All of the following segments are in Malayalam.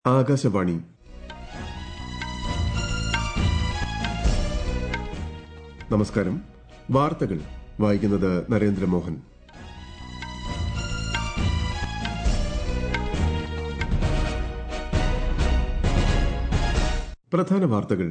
ആകാശവാണി നമസ്കാരം വാർത്തകൾ വായിക്കുന്നത് നരേന്ദ്രമോഹൻ പ്രധാന വാർത്തകൾ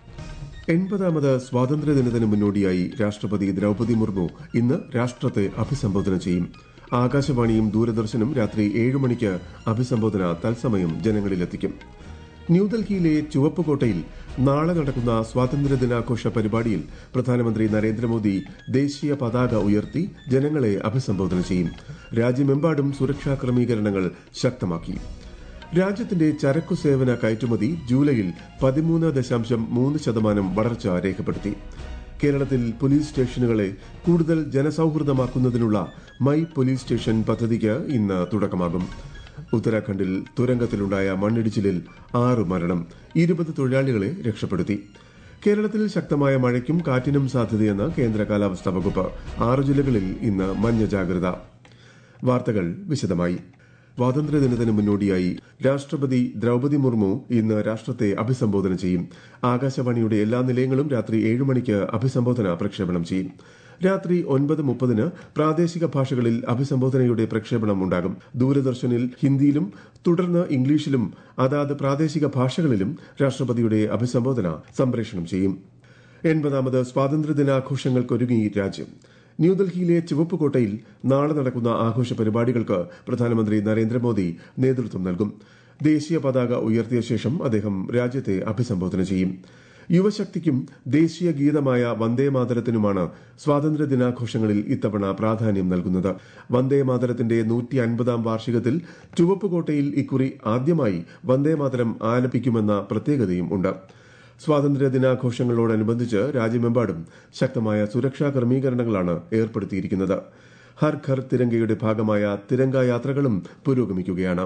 എൺപതാമത് സ്വാതന്ത്ര്യദിനത്തിന് മുന്നോടിയായി രാഷ്ട്രപതി ദ്രൌപതി മുർമു ഇന്ന് രാഷ്ട്രത്തെ അഭിസംബോധന ചെയ്യും ആകാശവാണിയും ദൂരദർശനും രാത്രി ഏഴ് മണിക്ക് അഭിസംബോധന തത്സമയം ജനങ്ങളിലെത്തിക്കും ന്യൂഡൽഹിയിലെ ചുവപ്പുകോട്ടയിൽ നാളെ നടക്കുന്ന സ്വാതന്ത്ര്യദിനാഘോഷ പരിപാടിയിൽ പ്രധാനമന്ത്രി നരേന്ദ്രമോദി ദേശീയ പതാക ഉയർത്തി ജനങ്ങളെ അഭിസംബോധന ചെയ്യും രാജ്യമെമ്പാടും സുരക്ഷാ ക്രമീകരണങ്ങൾ ശക്തമാക്കി രാജ്യത്തിന്റെ ചരക്കു സേവന കയറ്റുമതി ജൂലൈയിൽ പതിമൂന്ന് ദശാംശം മൂന്ന് ശതമാനം വളർച്ച രേഖപ്പെടുത്തി കേരളത്തിൽ പോലീസ് സ്റ്റേഷനുകളെ കൂടുതൽ ജനസൌഹൃദമാക്കുന്നതിനുള്ള മൈ പോലീസ് സ്റ്റേഷൻ പദ്ധതിക്ക് ഇന്ന് തുടക്കമാകും ഉത്തരാഖണ്ഡിൽ തുരങ്കത്തിലുണ്ടായ മണ്ണിടിച്ചിലിൽ ആറ് മരണം ഇരുപത് തൊഴിലാളികളെ രക്ഷപ്പെടുത്തി കേരളത്തിൽ ശക്തമായ മഴയ്ക്കും കാറ്റിനും സാധ്യതയെന്ന് കേന്ദ്ര കാലാവസ്ഥാ വകുപ്പ് ആറ് ജില്ലകളിൽ ഇന്ന് മഞ്ഞ ജാഗ്രത വാർത്തകൾ വിശദമായി സ്വാതന്ത്ര്യദിനത്തിന് മുന്നോടിയായി രാഷ്ട്രപതി ദ്രൌപതി മുർമു ഇന്ന് രാഷ്ട്രത്തെ അഭിസംബോധന ചെയ്യും ആകാശവാണിയുടെ എല്ലാ നിലയങ്ങളും രാത്രി ഏഴ് മണിക്ക് അഭിസംബോധന പ്രക്ഷേപണം ചെയ്യും രാത്രി ഒൻപത് മുപ്പതിന് പ്രാദേശിക ഭാഷകളിൽ അഭിസംബോധനയുടെ പ്രക്ഷേപണം ഉണ്ടാകും ദൂരദർശനിൽ ഹിന്ദിയിലും തുടർന്ന് ഇംഗ്ലീഷിലും അതാത് പ്രാദേശിക ഭാഷകളിലും രാഷ്ട്രപതിയുടെ അഭിസംബോധന സംപ്രേഷണം ചെയ്യും എൺപതാമത് സ്വാതന്ത്ര്യദിനാഘോഷങ്ങൾക്കൊരുങ്ങി രാജ്യം ന്യൂഡൽഹിയിലെ ചുവപ്പുകോട്ടയിൽ നാളെ നടക്കുന്ന ആഘോഷ പരിപാടികൾക്ക് പ്രധാനമന്ത്രി നരേന്ദ്രമോദി നേതൃത്വം നൽകും ദേശീയ പതാക ഉയർത്തിയ ശേഷം അദ്ദേഹം രാജ്യത്തെ അഭിസംബോധന ചെയ്യും യുവശക്തിക്കും ദേശീയ ഗീതമായ വന്ദേമാതരത്തിനുമാണ് സ്വാതന്ത്ര്യ ദിനാഘോഷങ്ങളിൽ ഇത്തവണ പ്രാധാന്യം നൽകുന്നത് വന്ദേമാതരത്തിന്റെ നൂറ്റി അൻപതാം വാർഷികത്തിൽ ചുവപ്പുകോട്ടയിൽ ഇക്കുറി ആദ്യമായി വന്ദേമാതരം ആലപിക്കുമെന്ന പ്രത്യേകതയും ഉണ്ട് സ്വാതന്ത്ര്യ ദിനാഘോഷങ്ങളോടനുബന്ധിച്ച് രാജ്യമെമ്പാടും ശക്തമായ സുരക്ഷാ ക്രമീകരണങ്ങളാണ് ഏർപ്പെടുത്തിയിരിക്കുന്നത് ഹർ ഘർ തിരങ്കയുടെ ഭാഗമായ തിരങ്ക യാത്രകളും പുരോഗമിക്കുകയാണ്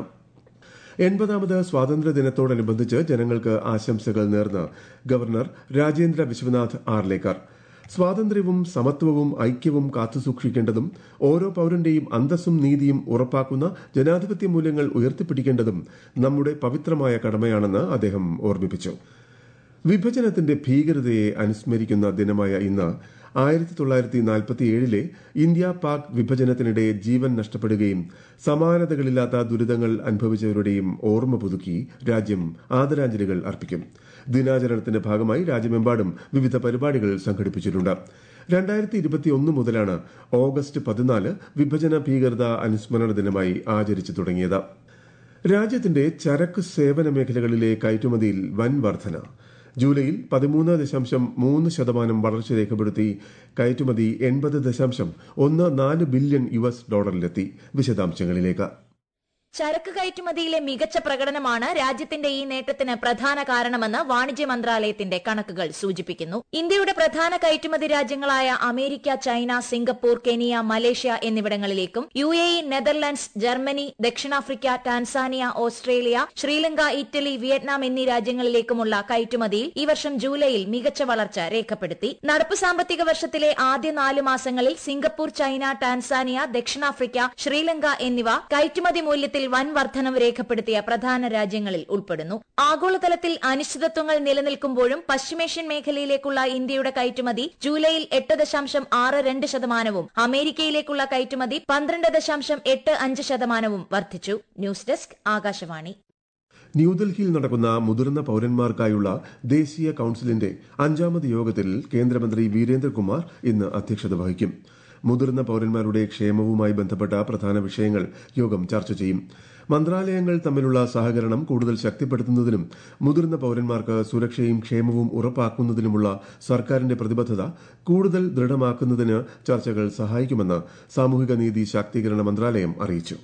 എൺപതാമത് സ്വാതന്ത്ര്യദിനത്തോടനുബന്ധിച്ച് ജനങ്ങൾക്ക് ആശംസകൾ നേർന്ന് ഗവർണർ രാജേന്ദ്ര വിശ്വനാഥ് ആർലേക്കർ സ്വാതന്ത്ര്യവും സമത്വവും ഐക്യവും കാത്തുസൂക്ഷിക്കേണ്ടതും ഓരോ പൌരന്റെയും അന്തസ്സും നീതിയും ഉറപ്പാക്കുന്ന ജനാധിപത്യ മൂല്യങ്ങൾ ഉയർത്തിപ്പിടിക്കേണ്ടതും നമ്മുടെ പവിത്രമായ കടമയാണെന്ന് അദ്ദേഹം ഓർമ്മിപ്പിച്ചു വിഭജനത്തിന്റെ ഭീകരതയെ അനുസ്മരിക്കുന്ന ദിനമായ ഇന്ന് ആയിരത്തി തൊള്ളായിരത്തി നാൽപ്പത്തിയേഴിലെ ഇന്ത്യ പാക് വിഭജനത്തിനിടെ ജീവൻ നഷ്ടപ്പെടുകയും സമാനതകളില്ലാത്ത ദുരിതങ്ങൾ അനുഭവിച്ചവരുടെയും ഓർമ്മ പുതുക്കി രാജ്യം ആദരാഞ്ജലികൾ അർപ്പിക്കും ദിനാചരണത്തിന്റെ ഭാഗമായി രാജ്യമെമ്പാടും വിവിധ പരിപാടികൾ സംഘടിപ്പിച്ചിട്ടുണ്ട് രണ്ടായിരത്തി ഇരുപത്തിയൊന്ന് മുതലാണ് ഓഗസ്റ്റ് പതിനാല് വിഭജന ഭീകരത അനുസ്മരണ ദിനമായി ആചരിച്ചു തുടങ്ങിയത് രാജ്യത്തിന്റെ ചരക്ക് സേവന മേഖലകളിലെ കയറ്റുമതിയിൽ വൻ വർധന ജൂലൈയിൽ പതിമൂന്ന് ദശാംശം മൂന്ന് ശതമാനം വളർച്ച രേഖപ്പെടുത്തി കയറ്റുമതി എൺപത് ദശാംശം ഒന്ന് നാല് ബില്യൺ യു എസ് ഡോളറിലെത്തി വിശദാംശങ്ങളിലേക്ക് ചരക്ക് കയറ്റുമതിയിലെ മികച്ച പ്രകടനമാണ് രാജ്യത്തിന്റെ ഈ നേട്ടത്തിന് പ്രധാന കാരണമെന്ന് വാണിജ്യ മന്ത്രാലയത്തിന്റെ കണക്കുകൾ സൂചിപ്പിക്കുന്നു ഇന്ത്യയുടെ പ്രധാന കയറ്റുമതി രാജ്യങ്ങളായ America China Singapore Kenya Malaysia എന്നിവിടങ്ങളിലേക്കും U A E Netherlands Germany ദക്ഷിണാഫ്രിക്ക Tanzania Australia Sri Lanka Italy Vietnam എന്നീ രാജ്യങ്ങളിലേക്കുമുള്ള കയറ്റുമതിയിൽ ഈ വർഷം ജൂലൈയിൽ മികച്ച വളർച്ച രേഖപ്പെടുത്തി നടപ്പ് സാമ്പത്തിക വർഷത്തിലെ ആദ്യ നാല് മാസങ്ങളിൽ സിംഗപ്പൂർ ചൈന ടാൻസാനിയ ദക്ഷിണാഫ്രിക്ക ശ്രീലങ്ക എന്നിവ കയറ്റുമതി മൂല്യത്തിൽ വൻ വർധനവ് രേഖപ്പെടുത്തിയ പ്രധാന രാജ്യങ്ങളിൽ ഉൾപ്പെടുന്നു ആഗോളതലത്തിൽ അനിശ്ചിതത്വങ്ങൾ നിലനിൽക്കുമ്പോഴും പശ്ചിമേഷ്യൻ മേഖലയിലേക്കുള്ള ഇന്ത്യയുടെ കയറ്റുമതി ജൂലൈയിൽ എട്ട് ദശാംശം ആറ് രണ്ട് ശതമാനവും അമേരിക്കയിലേക്കുള്ള കയറ്റുമതി പന്ത്രണ്ട് ദശാംശം എട്ട് അഞ്ച് ശതമാനവും വർദ്ധിച്ചു ന്യൂസ് ഡെസ്ക് ആകാശവാണി ന്യൂഡൽഹിയിൽ നടക്കുന്ന മുതിർന്ന പൌരന്മാർക്കായുള്ള ദേശീയ കൌൺസിലിന്റെ അഞ്ചാമത് യോഗത്തിൽ കേന്ദ്രമന്ത്രി വീരേന്ദ്രകുമാർ ഇന്ന് അധ്യക്ഷത വഹിക്കും മുതിർന്ന പൌരന്മാരുടെ ക്ഷേമവുമായി ബന്ധപ്പെട്ട പ്രധാന വിഷയങ്ങൾ യോഗം ചർച്ച ചെയ്യും മന്ത്രാലയങ്ങൾ തമ്മിലുള്ള സഹകരണം കൂടുതൽ ശക്തിപ്പെടുത്തുന്നതിനും മുതിർന്ന പൌരന്മാർക്ക് സുരക്ഷയും ക്ഷേമവും ഉറപ്പാക്കുന്നതിനുമുള്ള സർക്കാരിന്റെ പ്രതിബദ്ധത കൂടുതൽ ദൃഢമാക്കുന്നതിന് ചർച്ചകൾ സഹായിക്കുമെന്ന് സാമൂഹിക നീതി ശാക്തീകരണ മന്ത്രാലയം അറിയിച്ചു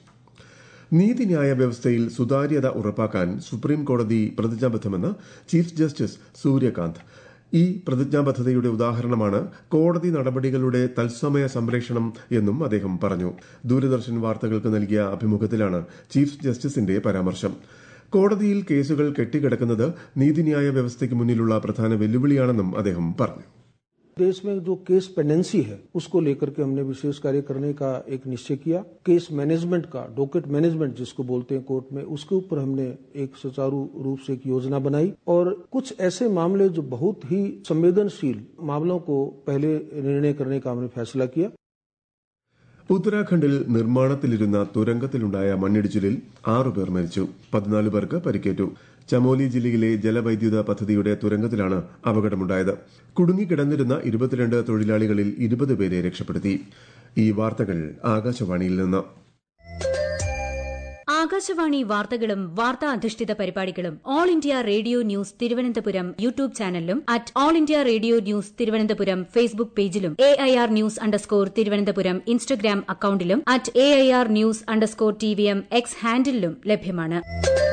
നീതിന്യായ വ്യവസ്ഥയിൽ സുതാര്യത ഉറപ്പാക്കാൻ സുപ്രീം കോടതി പ്രതിജ്ഞാബദ്ധമെന്ന് ചീഫ് ജസ്റ്റിസ് സൂര്യകാന്ത് ഈ പ്രതിജ്ഞാബദ്ധതയുടെ ഉദാഹരണമാണ് കോടതി നടപടികളുടെ തത്സമയ സംപ്രേഷണം എന്നും അദ്ദേഹം പറഞ്ഞു ദൂരദർശൻ വാർത്തകൾക്ക് നൽകിയ അഭിമുഖത്തിലാണ് ചീഫ് ജസ്റ്റിസിന്റെ പരാമർശം കോടതിയിൽ കേസുകൾ കെട്ടിക്കിടക്കുന്നത് നീതിന്യായ വ്യവസ്ഥയ്ക്ക് മുന്നിലുള്ള പ്രധാന വെല്ലുവിളിയാണെന്നും അദ്ദേഹം പറഞ്ഞു देश में जो केस पेंडेंसी है उसको लेकर के हमने विशेष कार्य करने का एक निश्चय किया केस मैनेजमेंट का डॉकेट मैनेजमेंट जिसको बोलते हैं कोर्ट में उसके ऊपर हमने एक सुचारू रूप से एक योजना बनाई और कुछ ऐसे मामले जो बहुत ही संवेदनशील मामलों को पहले निर्णय करने का हमने फैसला किया ഉത്തരാഖണ്ഡിൽ നിർമ്മാണത്തിലിരുന്ന തുരങ്കത്തിലുണ്ടായ മണ്ണിടിച്ചിലിൽ ആറുപേർ മരിച്ചു പതിനാല് പേർക്ക് പരിക്കേറ്റു ചമോലി ജില്ലയിലെ ജലവൈദ്യുത പദ്ധതിയുടെ തുരങ്കത്തിലാണ് അപകടമുണ്ടായത് കുടുങ്ങിക്കിടന്നിരുന്ന ഇരുപത്തിരണ്ട് തൊഴിലാളികളിൽ ഇരുപത് പേരെ രക്ഷപ്പെടുത്തി ഈ വാർത്തകൾ ആകാശവാണിയിൽ നിന്ന് ആകാശവാണി വാർത്തകളും വാർത്താ അധിഷ്ഠിത പരിപാടികളും All India Radio news Thiruvananthapuram YouTube ചാനലിലും at All India Radio news Thiruvananthapuram Facebook പേജിലും A I R news underscore Thiruvananthapuram Instagram അക്കൌണ്ടിലും at A I R news underscore T V M X ഹാൻഡിലും ലഭ്യമാണ്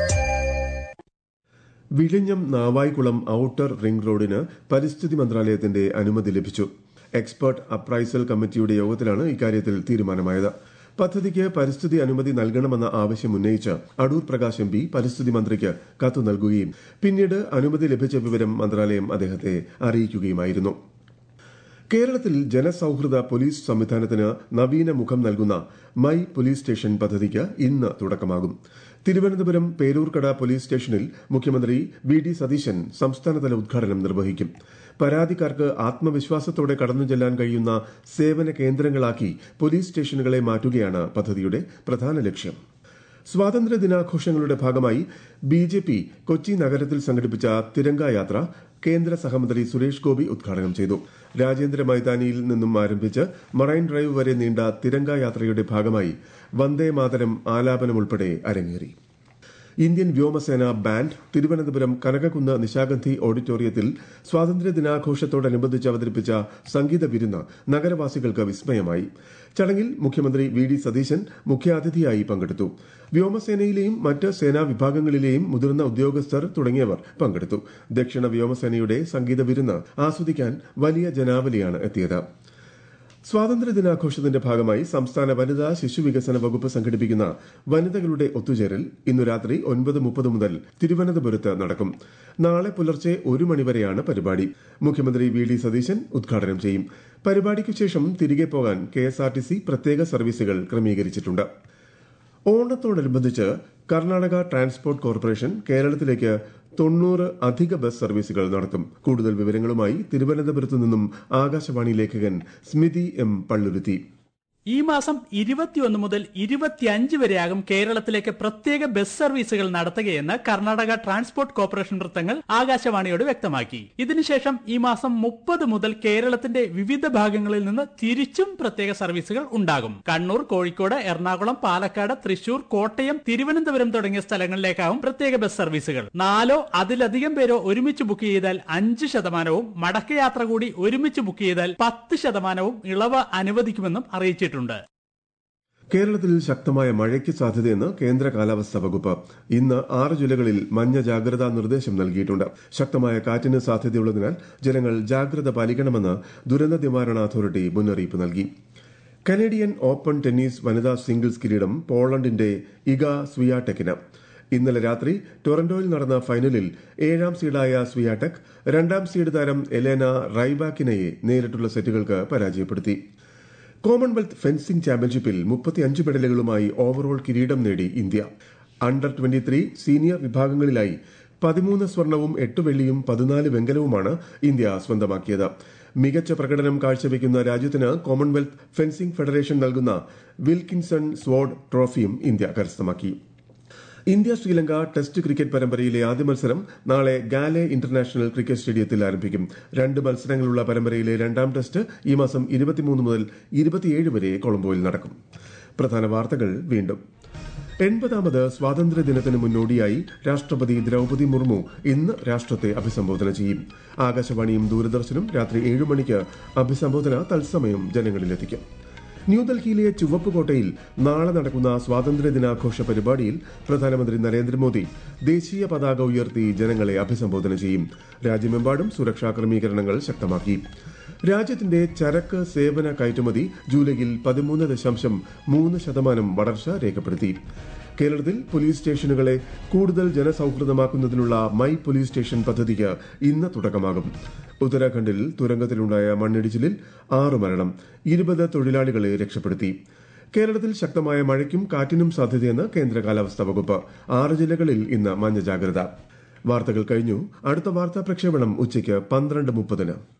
വിഴിഞ്ഞം നാവായിക്കുളം ഔട്ടർ റിംഗ് റോഡിന് പരിസ്ഥിതി മന്ത്രാലയത്തിന്റെ അനുമതി ലഭിച്ചു എക്സ്പെർട്ട് അപ്രൈസൽ കമ്മിറ്റിയുടെ യോഗത്തിലാണ് ഇക്കാര്യത്തിൽ തീരുമാനമായത് പദ്ധതിക്ക് പരിസ്ഥിതി അനുമതി നൽകണമെന്ന ആവശ്യം ഉന്നയിച്ച് അടൂർ പ്രകാശ് എം പി പരിസ്ഥിതി മന്ത്രിക്ക് കത്ത് നൽകുകയും പിന്നീട് അനുമതി ലഭിച്ച വിവരം മന്ത്രാലയം അദ്ദേഹത്തെ അറിയിക്കുകയുമായിരുന്നു കേരളത്തിൽ ജനസൌഹൃദ പോലീസ് സംവിധാനത്തിന് നവീന മുഖം നൽകുന്ന മൈ പോലീസ് സ്റ്റേഷൻ പദ്ധതിക്ക് ഇന്ന് തുടക്കമാകും തിരുവനന്തപുരം പേരൂർക്കട പോലീസ് സ്റ്റേഷനിൽ മുഖ്യമന്ത്രി വി ഡി സതീശൻ സംസ്ഥാനതല ഉദ്ഘാടനം നിർവഹിക്കും പരാതിക്കാർക്ക് ആത്മവിശ്വാസത്തോടെ കടന്നു ചെല്ലാൻ കഴിയുന്ന സേവന കേന്ദ്രങ്ങളാക്കി പോലീസ് സ്റ്റേഷനുകളെ മാറ്റുകയാണ് പദ്ധതിയുടെ പ്രധാന ലക്ഷ്യം സ്വാതന്ത്ര്യ ദിനാഘോഷങ്ങളുടെ ഭാഗമായി ബി ജെ പി കൊച്ചി നഗരത്തിൽ സംഘടിപ്പിച്ച തിരങ്കായാത്ര കേന്ദ്ര സഹമന്ത്രി സുരേഷ് ഗോപി ഉദ്ഘാടനം ചെയ്തു രാജേന്ദ്ര മൈതാനിയിൽ നിന്നും ആരംഭിച്ച് മറൈൻ ഡ്രൈവ് വരെ നീണ്ട തിരങ്കായാത്രയുടെ ഭാഗമായി വന്ദേ മാതരം ആലാപനം ഉൾപ്പെടെ അരങ്ങേറി ഇന്ത്യൻ വ്യോമസേന ബാൻഡ് തിരുവനന്തപുരം കനകക്കുന്ന് നിശാഗന്ധി ഓഡിറ്റോറിയത്തിൽ സ്വാതന്ത്ര്യ ദിനാഘോഷത്തോടനുബന്ധിച്ച് അവതരിപ്പിച്ച സംഗീത വിരുന്ന് നഗരവാസികൾക്ക് വിസ്മയമായി ചടങ്ങിൽ മുഖ്യമന്ത്രി വി ഡി സതീശൻ മുഖ്യാതിഥിയായി പങ്കെടുത്തു വ്യോമസേനയിലെയും മറ്റ് സേനാ വിഭാഗങ്ങളിലെയും മുതിർന്ന ഉദ്യോഗസ്ഥർ തുടങ്ങിയവർ പങ്കെടുത്തു ദക്ഷിണ വ്യോമസേനയുടെ സംഗീത വിരുന്ന് ആസ്വദിക്കാൻ വലിയ ജനാവലിയാണ് എത്തിയത് സ്വാതന്ത്ര്യ ദിനാഘോഷത്തിന്റെ ഭാഗമായി സംസ്ഥാന വനിതാ ശിശു വികസന വകുപ്പ് സംഘടിപ്പിക്കുന്ന വനിതകളുടെ ഒത്തുചേരൽ ഇന്നു രാത്രി ഒൻപത് മുപ്പത് മുതൽ തിരുവനന്തപുരത്ത് നടക്കും നാളെ പുലർച്ചെ ഒരു മണിവരെയാണ് പരിപാടി മുഖ്യമന്ത്രി വി ഡി സതീശൻ ഉദ്ഘാടനം ചെയ്യും പരിപാടിക്കു ശേഷം തിരികെ പോകാൻ കെഎസ്ആർടിസി പ്രത്യേക സർവീസുകൾ ക്രമീകരിച്ചിട്ടുണ്ട് ഓണത്തോടനുബന്ധിച്ച് കർണാടക ട്രാൻസ്പോർട്ട് കോർപ്പറേഷൻ കേരളത്തിലേക്ക് തൊണ്ണൂറ് അധിക ബസ് സർവീസുകൾ നടത്തും കൂടുതൽ വിവരങ്ങളുമായി തിരുവനന്തപുരത്ത് നിന്നും ആകാശവാണി ലേഖകൻ സ്മിതി എം പള്ളുരുത്തി ഈ മാസം ഇരുപത്തിയൊന്ന് മുതൽ ഇരുപത്തിയഞ്ച് വരെയാകും കേരളത്തിലേക്ക് പ്രത്യേക ബസ് സർവീസുകൾ നടത്തുകയെന്ന് കർണാടക ട്രാൻസ്പോർട്ട് കോർപ്പറേഷൻ വൃത്തങ്ങൾ ആകാശവാണിയോട് വ്യക്തമാക്കി ഇതിനുശേഷം ഈ മാസം മുപ്പത് മുതൽ കേരളത്തിന്റെ വിവിധ ഭാഗങ്ങളിൽ നിന്ന് തിരിച്ചും പ്രത്യേക സർവീസുകൾ ഉണ്ടാകും കണ്ണൂർ കോഴിക്കോട് എറണാകുളം പാലക്കാട് തൃശൂർ കോട്ടയം തിരുവനന്തപുരം തുടങ്ങിയ സ്ഥലങ്ങളിലേക്കാവും പ്രത്യേക ബസ് സർവീസുകൾ നാലോ അതിലധികം പേരോ ഒരുമിച്ച് ബുക്ക് ചെയ്താൽ അഞ്ച് ശതമാനവും മടക്കയാത്ര കൂടി ഒരുമിച്ച് ബുക്ക് ചെയ്താൽ പത്ത് ശതമാനവും ഇളവ് അനുവദിക്കുമെന്നും അറിയിച്ചിട്ടുണ്ട് കേരളത്തിൽ ശക്തമായ മഴയ്ക്ക് സാധ്യതയെന്ന് കേന്ദ്ര കാലാവസ്ഥാ വകുപ്പ് ഇന്ന് ആറ് ജില്ലകളിൽ മഞ്ഞ ജാഗ്രതാ നിർദ്ദേശം നൽകിയിട്ടുണ്ട് ശക്തമായ കാറ്റിന് സാധ്യതയുള്ളതിനാൽ ജനങ്ങൾ ജാഗ്രത പാലിക്കണമെന്ന് ദുരന്ത നിവാരണ അതോറിറ്റി മുന്നറിയിപ്പ് നൽകി കനേഡിയൻ ഓപ്പൺ ടെന്നീസ് വനിതാ സിംഗിൾസ് കിരീടം പോളണ്ടിന്റെ ഇഗ സ്വിയാടെക്കിന് ഇന്നലെ രാത്രി ടൊറന്റോയിൽ നടന്ന ഫൈനലിൽ ഏഴാം സീഡായ സ്വിയാടെക് രണ്ടാം സീഡ് താരം എലേന റൈബാക്കിനയെ നേരിട്ടുള്ള സെറ്റുകൾക്ക് പരാജയപ്പെടുത്തി കോമൺവെൽത്ത് ഫെൻസിംഗ് ചാമ്പ്യൻഷിപ്പിൽ മുപ്പത്തിയഞ്ച് മെഡലുകളുമായി ഓവറോൾ കിരീടം നേടി India under twenty three senior വിഭാഗങ്ങളിലായി പതിമൂന്ന് സ്വർണവും എട്ട് വെള്ളിയും പതിനാല് വെങ്കലവുമാണ് ഇന്ത്യ സ്വന്തമാക്കിയത് മികച്ച പ്രകടനം കാഴ്ചവെക്കുന്ന രാജ്യത്തിന് കോമൺവെൽത്ത് ഫെൻസിംഗ് ഫെഡറേഷൻ നൽകുന്ന വിൽക്കിൻസൺ സ്വാഡ് ട്രോഫിയും ഇന്ത്യ കരസ്ഥമാക്കി ഇന്ത്യ ശ്രീലങ്ക ടെസ്റ്റ് ക്രിക്കറ്റ് പരമ്പരയിലെ ആദ്യ മത്സരം നാളെ ഗാലെ ഇന്റർനാഷണൽ ക്രിക്കറ്റ് സ്റ്റേഡിയത്തിൽ ആരംഭിക്കും രണ്ട് മത്സരങ്ങളുള്ള പരമ്പരയിലെ രണ്ടാം ടെസ്റ്റ് ഈ മാസം ഇരുപത്തിമൂന്ന് മുതൽ ഇരുപത്തിയേഴ് വരെ കൊളംബോയിൽ നടക്കും പ്രധാന വാർത്തകൾ വീണ്ടും എൺപതാമത് സ്വാതന്ത്ര്യ ദിനത്തിന് മുന്നോടിയായി രാഷ്ട്രപതി ദ്രൌപതി മുർമു ഇന്ന് രാഷ്ട്രത്തെ അഭിസംബോധന ചെയ്യും ആകാശവാണിയും ദൂരദർശനും രാത്രി ഏഴ് മണിക്ക് അഭിസംബോധന തത്സമയം ജനങ്ങളിലെത്തിക്കും ന്യൂഡൽഹിയിലെ ചുവപ്പുകോട്ടയിൽ നാളെ നടക്കുന്ന സ്വാതന്ത്ര്യ ദിനാഘോഷ പരിപാടിയിൽ പ്രധാനമന്ത്രി നരേന്ദ്രമോദി ദേശീയ പതാക ഉയർത്തി ജനങ്ങളെ അഭിസംബോധന ചെയ്യും രാജ്യമെമ്പാടും സുരക്ഷാ ക്രമീകരണങ്ങൾ ശക്തമാക്കി രാജ്യത്തിന്റെ ചരക്ക് സേവന കയറ്റുമതി ജൂലൈയിൽ പതിമൂന്ന് ദശാംശം മൂന്ന് ശതമാനം വളർച്ച രേഖപ്പെടുത്തി കേരളത്തിൽ പോലീസ് സ്റ്റേഷനുകളെ കൂടുതൽ ജനസൌഹൃദമാക്കുന്നതിനുള്ള മൈ പോലീസ് സ്റ്റേഷൻ പദ്ധതിക്ക് ഇന്ന് തുടക്കമാകും ഉത്തരാഖണ്ഡിൽ തുരങ്കത്തിലുണ്ടായ മണ്ണിടിച്ചിലിൽ ആറ് മരണം ഇരുപത് തൊഴിലാളികളെ രക്ഷപ്പെടുത്തി കേരളത്തിൽ ശക്തമായ മഴയ്ക്കും കാറ്റിനും സാധ്യതയെന്ന് കേന്ദ്ര കാലാവസ്ഥാ വകുപ്പ് ആറ് ജില്ലകളിൽ ഇന്ന് മഞ്ഞ ജാഗ്രത വാർത്തകൾ കഴിഞ്ഞു അടുത്ത വാർത്താ പ്രക്ഷേപണം ഉച്ചയ്ക്ക് പന്ത്രണ്ട് മുപ്പതിന്